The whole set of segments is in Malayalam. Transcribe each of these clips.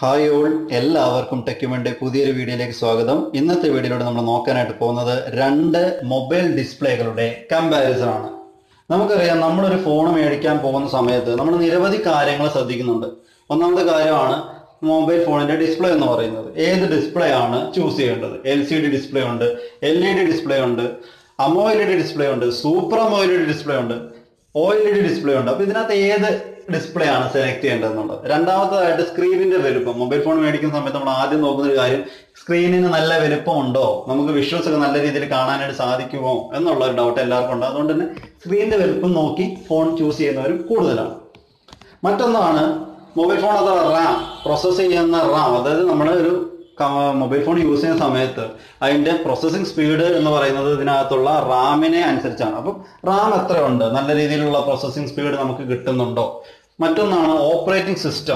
ഹായ് ഓൾ എല്ലാവർക്കും ടെക്യുമെന്റെ പുതിയൊരു വീഡിയോയിലേക്ക് സ്വാഗതം ഇന്നത്തെ വീഡിയോയിലൂടെ നമ്മൾ നോക്കാനായിട്ട് പോകുന്നത് രണ്ട് മൊബൈൽ ഡിസ്പ്ലേകളുടെ കമ്പാരിസൺ ആണ് നമുക്കറിയാം നമ്മളൊരു ഫോൺ മേടിക്കാൻ പോകുന്ന സമയത്ത് നമ്മൾ നിരവധി കാര്യങ്ങൾ ശ്രദ്ധിക്കുന്നുണ്ട് ഒന്നാമത്തെ കാര്യമാണ് മൊബൈൽ ഫോണിന്റെ ഡിസ്പ്ലേ എന്ന് പറയുന്നത് ഏത് ഡിസ്പ്ലേ ആണ് ചൂസ് ചെയ്യേണ്ടത് എൽ സി ഡി ഡിസ്പ്ലേ ഉണ്ട് എൽ ഇ ഡി ഡിസ്പ്ലേ ഉണ്ട് L E D display ഉണ്ട് super L E D display ഉണ്ട് O L E D display ഉണ്ട് അപ്പൊ ഇതിനകത്ത് ഏത് ഡിസ്പ്ലേ ആണ് സെലക്ട് ചെയ്യേണ്ടതെന്നുള്ളത് രണ്ടാമത്തതായിട്ട് സ്ക്രീനിന്റെ വലുപ്പം മൊബൈൽ ഫോൺ മേടിക്കുന്ന സമയത്ത് നമ്മൾ ആദ്യം നോക്കുന്ന ഒരു കാര്യം സ്ക്രീനിന് നല്ല വലുപ്പം ഉണ്ടോ നമുക്ക് വിഷ്വൽസ് ഒക്കെ നല്ല രീതിയിൽ കാണാനായിട്ട് സാധിക്കുമോ എന്നുള്ള ഒരു ഡൗട്ട് എല്ലാവർക്കും ഉണ്ട് അതുകൊണ്ട് തന്നെ സ്ക്രീനിന്റെ വലുപ്പം നോക്കി ഫോൺ ചൂസ് ചെയ്യുന്നവരും കൂടുതലാണ് മറ്റൊന്നാണ് മൊബൈൽ ഫോൺ അഥവാ റാം പ്രോസസ് ചെയ്യുന്ന റാം അതായത് നമ്മൾ ഒരു മൊബൈൽ ഫോൺ യൂസ് ചെയ്യുന്ന സമയത്ത് അതിന്റെ പ്രോസസ്സിംഗ് സ്പീഡ് എന്ന് പറയുന്നത് ഇതിനകത്തുള്ള റാമിനെ അനുസരിച്ചാണ് അപ്പം റാം എത്ര ഉണ്ട് നല്ല രീതിയിലുള്ള പ്രോസസ്സിംഗ് സ്പീഡ് നമുക്ക് കിട്ടുന്നുണ്ടോ മറ്റൊന്നാണ് ഓപ്പറേറ്റിംഗ് സിസ്റ്റം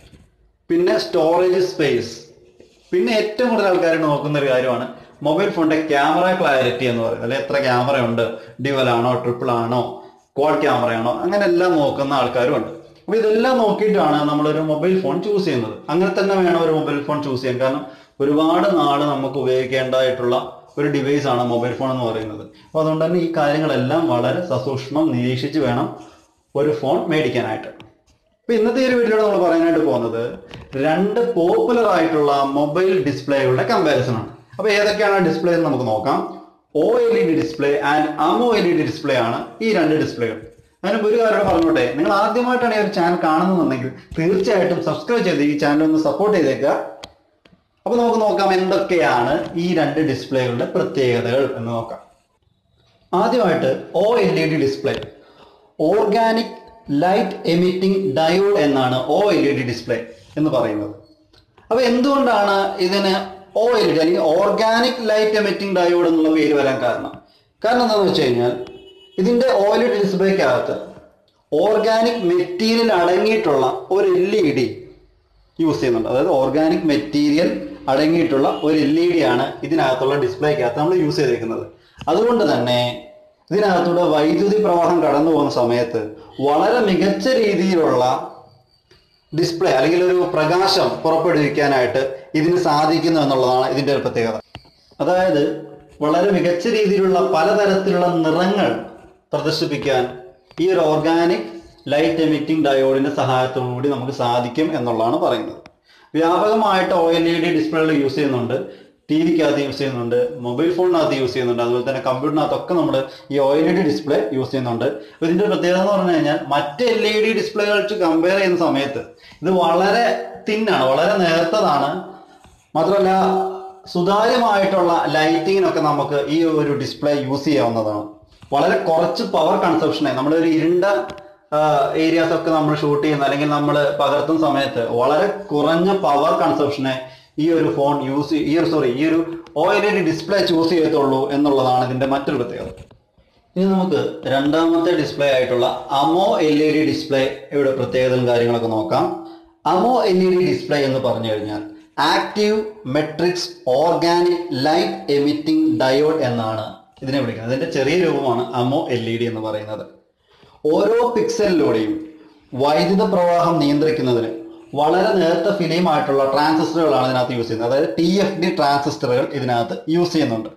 പിന്നെ സ്റ്റോറേജ് സ്പേസ് പിന്നെ ഏറ്റവും കൂടുതൽ ആൾക്കാർ നോക്കുന്ന ഒരു കാര്യമാണ് മൊബൈൽ ഫോണിന്റെ ക്യാമറ ക്ലാരിറ്റി എന്ന് പറയുന്നത് അല്ലെ എത്ര ക്യാമറ ഉണ്ട് ഡ്യുവൽ ആണോ ട്രിപ്പിൾ ആണോ ക്വാഡ് ക്യാമറയാണോ അങ്ങനെ എല്ലാം നോക്കുന്ന ആൾക്കാരും ഉണ്ട് അപ്പൊ ഇതെല്ലാം നോക്കിയിട്ടാണ് നമ്മളൊരു മൊബൈൽ ഫോൺ ചൂസ് ചെയ്യുന്നത് അങ്ങനെ തന്നെ വേണം ഒരു മൊബൈൽ ഫോൺ ചൂസ് ചെയ്യാൻ കാരണം ഒരുപാട് നാള് നമുക്ക് ഉപയോഗിക്കേണ്ടതായിട്ടുള്ള ഒരു ഡിവൈസ് ആണ് മൊബൈൽ ഫോൺ എന്ന് പറയുന്നത് അപ്പോൾ അതുകൊണ്ട് തന്നെ ഈ കാര്യങ്ങളെല്ലാം വളരെ സസൂക്ഷ്മം നിരീക്ഷിച്ച് വേണം ഒരു ഫോൺ മേടിക്കാനായിട്ട് അപ്പൊ ഇന്നത്തെ ഈ ഒരു വീഡിയോയിൽ നമ്മൾ പറയാനായിട്ട് പോകുന്നത് രണ്ട് പോപ്പുലർ ആയിട്ടുള്ള മൊബൈൽ ഡിസ്പ്ലേകളുടെ കമ്പാരിസൺ ആണ് അപ്പൊ ഏതൊക്കെയാണ് ഡിസ്പ്ലേ എന്ന് നമുക്ക് നോക്കാം O L E D display and L E D display ആണ് ഈ രണ്ട് ഡിസ്പ്ലേകൾ അതിന് ഒരു കാര്യം പറഞ്ഞോട്ടെ നിങ്ങൾ ആദ്യമായിട്ടാണ് ഈ ഒരു ചാനൽ കാണുന്നുണ്ടെങ്കിൽ തീർച്ചയായിട്ടും സബ്സ്ക്രൈബ് ചെയ്ത് ഈ ചാനൽ ഒന്ന് സപ്പോർട്ട് ചെയ്തേക്കുക അപ്പൊ നമുക്ക് നോക്കാം എന്തൊക്കെയാണ് ഈ രണ്ട് ഡിസ്പ്ലേകളുടെ പ്രത്യേകതകൾ എന്ന് നോക്കാം ആദ്യമായിട്ട് O L E D display organic light emitting diode എന്നാണ് O L E D display എന്ന് പറയുന്നത് അപ്പൊ എന്തുകൊണ്ടാണ് ഇതിന് ഒ എൽ ഡി അല്ലെങ്കിൽ ഓർഗാനിക് ലൈറ്റ് എമിറ്റിംഗ് ഡയോഡ് എന്നുള്ള പേര് വരാൻ കാരണം കാരണം എന്താണെന്ന് വെച്ച് കഴിഞ്ഞാൽ ഇതിന്റെ ഒ എൽ ഇ ഡി ഡിസ്പ്ലേക്കകത്ത് ഓർഗാനിക് മെറ്റീരിയൽ അടങ്ങിയിട്ടുള്ള ഒരു എൽ ഇ ഡി യൂസ് ചെയ്യുന്നുണ്ട് അതായത് ഓർഗാനിക് മെറ്റീരിയൽ അടങ്ങിയിട്ടുള്ള ഒരു എൽ ഇ ഡി ആണ് ഇതിനകത്തുള്ള ഡിസ്പ്ലേക്കകത്ത് നമ്മൾ യൂസ് ചെയ്തേക്കുന്നത് അതുകൊണ്ട് തന്നെ ഇതിനകത്തൂടെ വൈദ്യുതി പ്രവാഹം കടന്നു പോകുന്ന സമയത്ത് വളരെ മികച്ച രീതിയിലുള്ള ഡിസ്പ്ലേ അല്ലെങ്കിൽ ഒരു പ്രകാശം പുറപ്പെടുവിക്കാനായിട്ട് ഇതിന് സാധിക്കുന്നു എന്നുള്ളതാണ് ഇതിന്റെ ഒരു പ്രത്യേകത അതായത് വളരെ മികച്ച രീതിയിലുള്ള പലതരത്തിലുള്ള നിറങ്ങൾ പ്രദർശിപ്പിക്കാൻ ഈ ഒരു ഓർഗാനിക് ലൈറ്റ് എമിറ്റിംഗ് ഡയോഡിന്റെ സഹായത്തോടു കൂടി നമുക്ക് സാധിക്കും എന്നുള്ളതാണ് പറയുന്നത് വ്യാപകമായിട്ട് ഒ എൽ ഇ ഡി ഡിസ്പ്ലേകൾ യൂസ് ചെയ്യുന്നുണ്ട് ടി വിക്കകത്ത് യൂസ് ചെയ്യുന്നുണ്ട് മൊബൈൽ ഫോണിനകത്ത് യൂസ് ചെയ്യുന്നുണ്ട് അതുപോലെ തന്നെ കമ്പ്യൂട്ടറിനകത്തൊക്കെ നമ്മൾ ഈ O L E D display use ചെയ്യുന്നുണ്ട് അപ്പൊ ഇതിന്റെ പ്രത്യേകത എന്ന് പറഞ്ഞു കഴിഞ്ഞാൽ മറ്റ് എൽ ഇ ഡി ഡിസ്പ്ലേകൾ കമ്പയർ ചെയ്യുന്ന സമയത്ത് ഇത് വളരെ തിന്നാണ് വളരെ നേർത്തതാണ് മാത്രമല്ല സുതാര്യമായിട്ടുള്ള ലൈറ്റിങ്ങിനൊക്കെ നമുക്ക് ഈ ഒരു ഡിസ്പ്ലേ യൂസ് ചെയ്യാവുന്നതാണ് വളരെ കുറച്ച് പവർ കൺസപ്ഷനെ നമ്മളൊരു ഇരുണ്ട ഏരിയാസ് ഒക്കെ നമ്മൾ ഷൂട്ട് ചെയ്യുന്ന അല്ലെങ്കിൽ നമ്മൾ പകർത്തുന്ന സമയത്ത് വളരെ കുറഞ്ഞ പവർ കൺസപ്ഷനെ ഈ ഒരു ഫോൺ യൂസ് ഈ ഒരു സോറി ഈ ഒരു O L E D display choose ചെയ്യത്തുള്ളൂ എന്നുള്ളതാണ് ഇതിന്റെ മറ്റൊരു പ്രത്യേകത ഇനി നമുക്ക് രണ്ടാമത്തെ ഡിസ്പ്ലേ ആയിട്ടുള്ള L E D display ഇവിടെ പ്രത്യേകതകളും കാര്യങ്ങളൊക്കെ നോക്കാം L E D display എന്ന് പറഞ്ഞു കഴിഞ്ഞാൽ active matrix organic light emitting diode എന്നാണ് ഇതിനെ വിളിക്കുന്നത് അതിന്റെ ചെറിയ രൂപമാണ് അമോ എൽ ഇ ഡി എന്ന് പറയുന്നത് ഓരോ പിക്സലിലൂടെയും വൈദ്യുത പ്രവാഹം നിയന്ത്രിക്കുന്നതിന് വളരെ നേർത്ത ഫിലിമായിട്ടുള്ള ട്രാൻസിസ്റ്ററുകളാണ് ഇതിനകത്ത് യൂസ് ചെയ്യുന്നത് അതായത് ടി എഫ് ഡി ട്രാൻസിസ്റ്ററുകൾ ഇതിനകത്ത് യൂസ് ചെയ്യുന്നുണ്ട്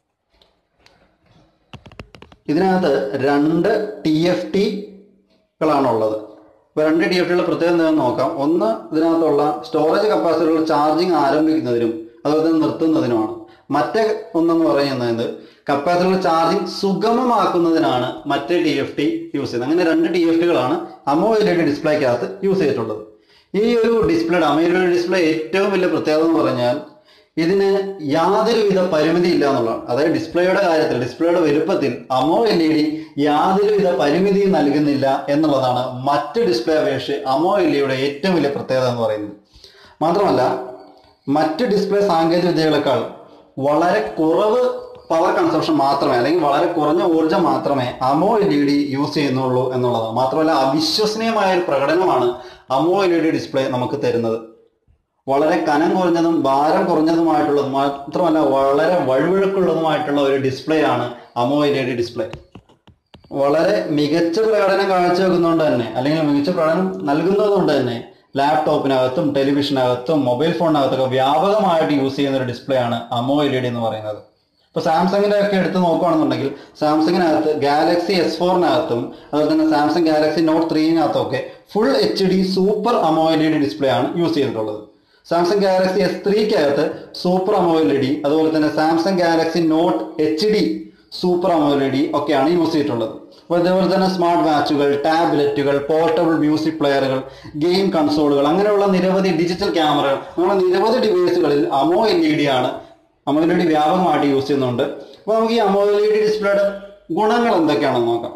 ഇതിനകത്ത് രണ്ട് ടി എഫ് ടികളാണ് ഉള്ളത് ഇപ്പൊ രണ്ട് ടി എഫ് ടികളുടെ പ്രത്യേകത എന്താണെന്ന് നോക്കാം ഒന്ന് ഇതിനകത്തുള്ള സ്റ്റോറേജ് കപ്പാസിറ്ററുകൾ ചാർജിങ് ആരംഭിക്കുന്നതിനും അതുപോലെ തന്നെ നിർത്തുന്നതിനുമാണ് മറ്റേ ഒന്നെന്ന് പറയുന്നത് കപ്പാസിറ്ററുകൾ ചാർജിങ് സുഗമമാക്കുന്നതിനാണ് മറ്റേ ടി എഫ് ടി യൂസ് ചെയ്യുന്നത് അങ്ങനെ രണ്ട് ടി എഫ് ടികളാണ് അമോ എൽ ഇ ഡി ഡിസ്പ്ലേക്കകത്ത് യൂസ് ചെയ്തിട്ടുള്ളത് ഈ ഒരു ഡിസ്പ്ലേയുടെ L E D display ഏറ്റവും വലിയ പ്രത്യേകത എന്ന് പറഞ്ഞാൽ ഇതിന് യാതൊരുവിധ പരിമിതി ഇല്ല എന്നുള്ളതാണ് അതായത് ഡിസ്പ്ലേയുടെ കാര്യത്തിൽ ഡിസ്പ്ലേയുടെ വലുപ്പത്തിൽ അമോ എൽ ഇ ഡി യാതൊരുവിധ പരിമിതിയും നൽകുന്നില്ല എന്നുള്ളതാണ് മറ്റ് ഡിസ്പ്ലേ അപേക്ഷിച്ച് അമോ എൽ ഇയുടെ ഏറ്റവും വലിയ പ്രത്യേകത എന്ന് പറയുന്നത് മാത്രമല്ല മറ്റ് ഡിസ്പ്ലേ സാങ്കേതിക വിദ്യകളെക്കാൾ വളരെ കുറവ് പവർ കൺസപ്ഷൻ മാത്രമേ അല്ലെങ്കിൽ വളരെ കുറഞ്ഞ ഊർജ്ജം മാത്രമേ L E AMOLED use ചെയ്യുന്നുള്ളൂ എന്നുള്ളതാണ് മാത്രമല്ല അവിശ്വസനീയമായ ഒരു പ്രകടനമാണ് L E D display നമുക്ക് തരുന്നത് വളരെ കനം കുറഞ്ഞതും ഭാരം കുറഞ്ഞതുമായിട്ടുള്ളതും മാത്രമല്ല വളരെ വഴുവഴുക്കുള്ളതുമായിട്ടുള്ള ഒരു ഡിസ്പ്ലേ ആണ് L E D display വളരെ മികച്ച പ്രകടനം കാഴ്ചവെക്കുന്നതുകൊണ്ട് തന്നെ അല്ലെങ്കിൽ മികച്ച പ്രകടനം നൽകുന്നത് കൊണ്ട് തന്നെ ലാപ്ടോപ്പിനകത്തും ടെലിവിഷനകത്തും മൊബൈൽ ഫോണിനകത്തൊക്കെ വ്യാപകമായിട്ട് യൂസ് ചെയ്യുന്ന ഒരു ഡിസ്പ്ലേ ആണ് അമോ എൽ ഇ ഡി എന്ന് പറയുന്നത് ഇപ്പൊ സാംസങ്ങിന്റെ ഒക്കെ എടുത്ത് നോക്കുകയാണെന്നുണ്ടെങ്കിൽ സാംസങ്ങിനകത്ത് ഗാലക്സി എസ് ഫോറിനകത്തും അതുപോലെ തന്നെ സാംസങ് ഗാലക്സി നോട്ട് ത്രീനകത്തും ഒക്കെ full H D super L E D display ആണ് യൂസ് ചെയ്തിട്ടുള്ളത് സാംസങ് ഗാലക്സി എസ് ത്രീക്കകത്ത് super L E AMOLED അതുപോലെ തന്നെ Samsung Galaxy Note H D super L E AMOLED ഒക്കെയാണ് യൂസ് ചെയ്തിട്ടുള്ളത് അപ്പോൾ അതേപോലെ തന്നെ സ്മാർട്ട് വാച്ചുകൾ ടാബ്ലറ്റുകൾ പോർട്ടബിൾ മ്യൂസിക് പ്ലെയറുകൾ ഗെയിം കൺസോളുകൾ അങ്ങനെയുള്ള നിരവധി ഡിജിറ്റൽ ക്യാമറകൾ അങ്ങനെ നിരവധി ഡിവൈസുകളിൽ അമോ എൽ ഇ ഡി ആണ് അമോ എൽ ഇ ഡി വ്യാപകമായിട്ട് യൂസ് ചെയ്യുന്നുണ്ട് അപ്പോൾ നമുക്ക് ഈ അമോ എൽ ഇ ഡി ഡിസ്പ്ലേയുടെ ഗുണങ്ങൾ എന്തൊക്കെയാണെന്ന് നോക്കാം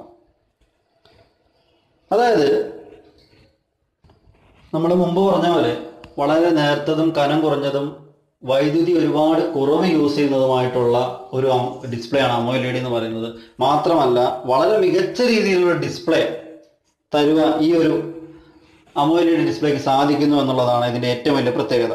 അതായത് നമ്മൾ മുമ്പ് പറഞ്ഞ പോലെ വളരെ നേർത്തതും കനം കുറഞ്ഞതും വൈദ്യുതി ഒരുപാട് കുറവ് യൂസ് ചെയ്യുന്നതുമായിട്ടുള്ള ഒരു ഡിസ്പ്ലേ ആണ് അമോ എൽ ഇ ഡി എന്ന് പറയുന്നത് മാത്രമല്ല വളരെ മികച്ച രീതിയിലുള്ള ഡിസ്പ്ലേ തരുക ഈ ഒരു അമോ എൽ ഇ ഡി ഡിസ്പ്ലേക്ക് സാധിക്കുന്നു എന്നുള്ളതാണ് ഇതിന്റെ ഏറ്റവും വലിയ പ്രത്യേകത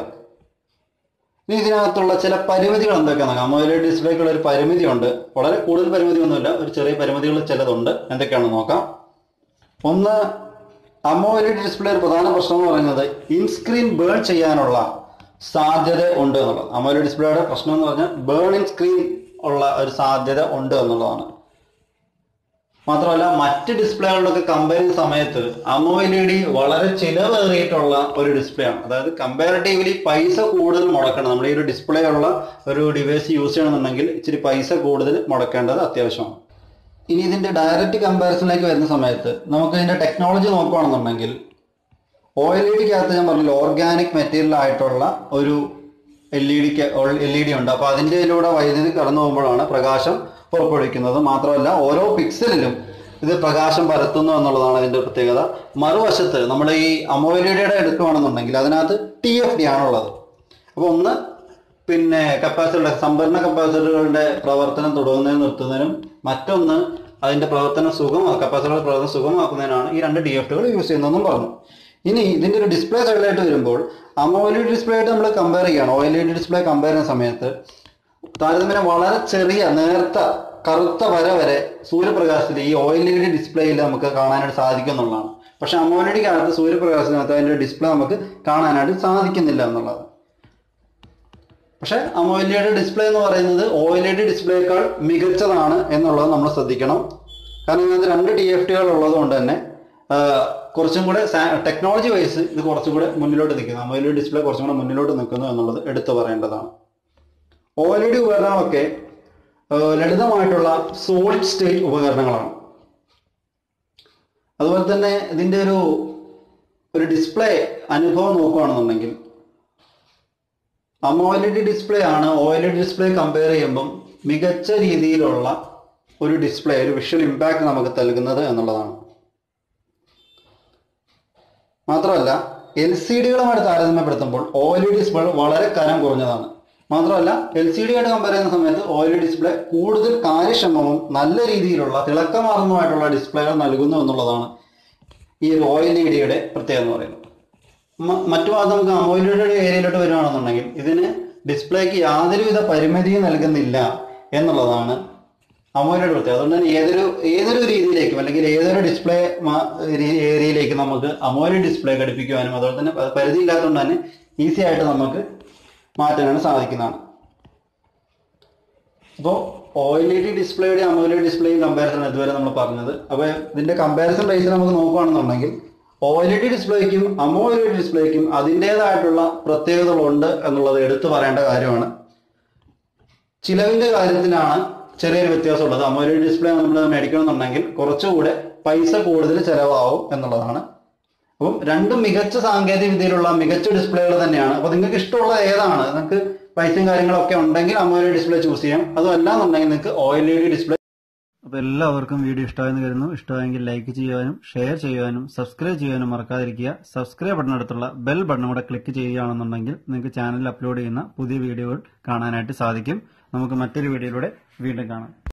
ഇനി ഇതിനകത്തുള്ള ചില പരിമിതികൾ എന്തൊക്കെയാണെന്ന് അമോ എൽ ഇ ഡി ഡിസ്പ്ലേക്കുള്ള ഒരു പരിമിതിയുണ്ട് വളരെ കൂടുതൽ പരിമിതി ഒന്നുമില്ല ഒരു ചെറിയ പരിമിതികൾ ചിലതുണ്ട് എന്തൊക്കെയാണെന്ന് നോക്കാം ഒന്ന് അമോലഡ് ഡിസ്പ്ലേ ഒരു പ്രധാന പ്രശ്നം എന്ന് പറയുന്നത് ഇൻസ്ക്രീൻ ബേൺ ചെയ്യാനുള്ള സാധ്യത ഉണ്ട് എന്നുള്ളത് അമോലഡ് ഡിസ്പ്ലേയുടെ പ്രശ്നം എന്ന് പറഞ്ഞാൽ ബേൺ ഇൻ സ്ക്രീൻ ഉള്ള ഒരു സാധ്യത ഉണ്ട് എന്നുള്ളതാണ് മാത്രമല്ല മറ്റ് ഡിസ്പ്ലേകളിലൊക്കെ കമ്പയർ ചെയ്യുന്ന സമയത്ത് അമോയിലി വളരെ ചിലവേറിയിട്ടുള്ള ഒരു ഡിസ്പ്ലേ ആണ് അതായത് കമ്പാരിറ്റീവ്ലി പൈസ കൂടുതൽ മുടക്കണം നമ്മൾ ഈ ഒരു ഡിസ്പ്ലേ ഉള്ള ഒരു ഡിവൈസ് യൂസ് ചെയ്യണമെന്നുണ്ടെങ്കിൽ ഇച്ചിരി പൈസ കൂടുതൽ മുടക്കേണ്ടത് അത്യാവശ്യമാണ് ഇനി ഇതിന്റെ ഡയറക്റ്റ് കമ്പാരിസണിലേക്ക് വരുന്ന സമയത്ത് നമുക്ക് ഇതിന്റെ ടെക്നോളജി നോക്കുകയാണെന്നുണ്ടെങ്കിൽ ഒ എൽ ഇ ഡിക്കകത്ത് ഞാൻ പറഞ്ഞില്ല ഓർഗാനിക് മെറ്റീരിയൽ ആയിട്ടുള്ള ഒരു എൽ ഇ ഡിക്ക് എൽ ഇ ഡി ഉണ്ട് അപ്പോൾ അതിൻ്റെയിലൂടെ വൈദ്യുതി കടന്നു പോകുമ്പോഴാണ് പ്രകാശം പുറപ്പെടുവിക്കുന്നത് മാത്രമല്ല ഓരോ പിക്സലിലും ഇത് പ്രകാശം പരത്തുന്നു എന്നുള്ളതാണ് ഇതിന്റെ പ്രത്യേകത മറുവശത്ത് നമ്മൾ ഈ അമോലിഡിയുടെ എടുക്കുകയാണെന്നുണ്ടെങ്കിൽ അതിനകത്ത് ടി എഫ് ഡി ആണുള്ളത് അപ്പോൾ ഒന്ന് പിന്നെ കപ്പാസിറ്ററുടെ സംഭരണ കപ്പാസിറ്ററുകളുടെ പ്രവർത്തനം തുടങ്ങുന്നതിനും നിർത്തുന്നതിനും മറ്റൊന്ന് അതിന്റെ പ്രവർത്തനം സുഗമ കപ്പാസിറ്ററുടെ പ്രവർത്തനം സുഗമാക്കുന്നതിനാണ് ഈ രണ്ട് ഡി എഫ് ഡികൾ യൂസ് ചെയ്യുന്നതെന്നും പറഞ്ഞു ഇനി ഇതിന്റെ ഒരു ഡിസ്പ്ലേ സൈഡിലായിട്ട് വരുമ്പോൾ അമോലിഡ് ഡിസ്പ്ലേ ആയിട്ട് നമ്മൾ കമ്പയർ ചെയ്യുകയാണ് O L E D display compare ചെയ്യുന്ന സമയത്ത് താരതമ്യം വളരെ ചെറിയ നേർത്ത കറുത്ത വര വരെ സൂര്യപ്രകാശത്തിൽ ഈ ഒ എൽ ഇ ഡി ഡിസ്പ്ലേയിൽ നമുക്ക് കാണാനായിട്ട് സാധിക്കും എന്നുള്ളതാണ് പക്ഷെ അമോലഡിക്കകത്ത് സൂര്യപ്രകാശത്തിനകത്ത് അതിന്റെ ഡിസ്പ്ലേ നമുക്ക് കാണാനായിട്ട് സാധിക്കുന്നില്ല എന്നുള്ളത് പക്ഷെ അമോലയുടെ ഡിസ്പ്ലേ എന്ന് പറയുന്നത് ഒ എൽ ഇ ഡി ഡിസ്പ്ലേക്കാൾ മികച്ചതാണ് എന്നുള്ളത് നമ്മൾ ശ്രദ്ധിക്കണം കാരണം ഇതിനകത്ത് രണ്ട് ടി എഫ് ടികൾ ഉള്ളത് കൊണ്ട് തന്നെ ആ, കുറച്ചും കൂടെ ടെക്നോളജി വൈസ് ഇത് കുറച്ചും കൂടെ മുന്നിലോട്ട് നിൽക്കുന്നു അമോലി ഡിസ്പ്ലേ കുറച്ചും കൂടെ മുന്നിലോട്ട് നിൽക്കുന്നു എന്നുള്ളത് എടുത്തു പറയേണ്ടതാണ് ഒ എൽ ഇ ഡി ഉപകരണങ്ങളൊക്കെ ആ, ലളിതമായിട്ടുള്ള സോളിഡ് സ്റ്റേറ്റ് ഉപകരണങ്ങളാണ് അതുപോലെ തന്നെ ഇതിന്റെ ഒരു ഒരു ഡിസ്പ്ലേ അനുഭവം നോക്കുകയാണെന്നുണ്ടെങ്കിൽ അമോലഡ് ഡിസ്പ്ലേ ആണ് ഒ എൽ ഡിസ്പ്ലേ കമ്പയർ ചെയ്യുമ്പം മികച്ച രീതിയിലുള്ള ഒരു ഡിസ്പ്ലേ ഒരു വിഷ്വൽ ഇമ്പാക്ട് നമുക്ക് നൽകുന്നത് എന്നുള്ളതാണ് മാത്രമല്ല എൽ സി ഡികളുമായിട്ട് താരതമ്യപ്പെടുത്തുമ്പോൾ ഒ എൽ ഇ ഡിസ്പ്ലേ വളരെ കനം കുറഞ്ഞതാണ് മാത്രമല്ല എൽ സി ഡി ആയിട്ട് കമ്പയർ ചെയ്യുന്ന സമയത്ത് ഒ എൽ ഇ ഡിസ്പ്ലേ കൂടുതൽ കാര്യക്ഷമവും നല്ല രീതിയിലുള്ള തിളക്കമാർന്നതുമായിട്ടുള്ള ഡിസ്പ്ലേകൾ നൽകുന്നു എന്നുള്ളതാണ് ഈ ഒരു ഒ എൽ ഇ ഡിയുടെ പ്രത്യേകത എന്ന് പറയുന്നത് മ- മറ്റു ഭാഗത്ത് നമുക്ക് അമോയിലയുടെ ഏരിയയിലോട്ട് വരികയാണെന്നുണ്ടെങ്കിൽ ഇതിന് ഡിസ്പ്ലേക്ക് യാതൊരുവിധ പരിമിതിയും നൽകുന്നില്ല എന്നുള്ളതാണ് അമോയിലയുടെ പ്രത്യേകത അതുകൊണ്ട് തന്നെ ഏതൊരു ഏതൊരു രീതിയിലേക്കും അല്ലെങ്കിൽ ഏതൊരു ഡിസ്പ്ലേ ഏരിയയിലേക്ക് നമുക്ക് അമോയിലഡ് ഡിസ്പ്ലേ ഘടിപ്പിക്കുവാനും അതുപോലെ തന്നെ പ- പരിധി ഇല്ലാത്തതുകൊണ്ട് തന്നെ ഈസി ആയിട്ട് നമുക്ക് മാറ്റാനാണ് സാധിക്കുന്നതാണ് അപ്പോൾ ഒ എൽ ഇ ഡി ഡിസ്പ്ലേയുടെ അമോലഡ് ഡിസ്പ്ലേയും കമ്പാരിസൺ ഇതുവരെ നമ്മൾ പറഞ്ഞത് അപ്പോൾ ഇതിന്റെ കമ്പാരിസൺ ബേസിൽ നമുക്ക് നോക്കുകയാണെന്നുണ്ടെങ്കിൽ ഒ എൽ ഇ ഡി ഡിസ്പ്ലേക്കും അമോലഡ് ഡിസ്പ്ലേക്കും അതിൻ്റെതായിട്ടുള്ള പ്രത്യേകതകളുണ്ട് എന്നുള്ളത് എടുത്തു പറയേണ്ട കാര്യമാണ് ചിലവിന്റെ കാര്യത്തിലാണ് ചെറിയൊരു വ്യത്യാസമുള്ളത് അമോലഡ് ഡിസ്പ്ലേ നമ്മൾ മേടിക്കണമെന്നുണ്ടെങ്കിൽ കുറച്ചുകൂടെ പൈസ കൂടുതൽ ചിലവാകും എന്നുള്ളതാണ് അപ്പം രണ്ടും മികച്ച സാങ്കേതിക വിദ്യയിലുള്ള മികച്ച ഡിസ്പ്ലേകൾ തന്നെയാണ് അപ്പോൾ നിങ്ങൾക്ക് ഇഷ്ടമുള്ള ഏതാണ് നിങ്ങൾക്ക് പൈസയും കാര്യങ്ങളൊക്കെ ഉണ്ടെങ്കിൽ അമോലഡ് ഡിസ്പ്ലേ ചൂസ് ചെയ്യാം അതും അല്ലാന്നുണ്ടെങ്കിൽ നിങ്ങൾക്ക് O L E D display അപ്പോൾ എല്ലാവർക്കും വീഡിയോ ഇഷ്ടമായെന്ന് കരുതുന്നു ഇഷ്ടമായെങ്കിൽ ലൈക്ക് ചെയ്യാനും ഷെയർ ചെയ്യാനും സബ്സ്ക്രൈബ് ചെയ്യാനും മറക്കാതിരിക്കുക സബ്സ്ക്രൈബ് ബട്ടണടുത്തുള്ള ബെൽ ബട്ടൺ കൂടെ ക്ലിക്ക് ചെയ്യുകയാണെന്നുണ്ടെങ്കിൽ നിങ്ങൾക്ക് ചാനലിൽ അപ്ലോഡ് ചെയ്യുന്ന പുതിയ വീഡിയോകൾ കാണാനായിട്ട് സാധിക്കും നമുക്ക് മറ്റൊരു വീഡിയോയിലൂടെ വീണ്ടും കാണാം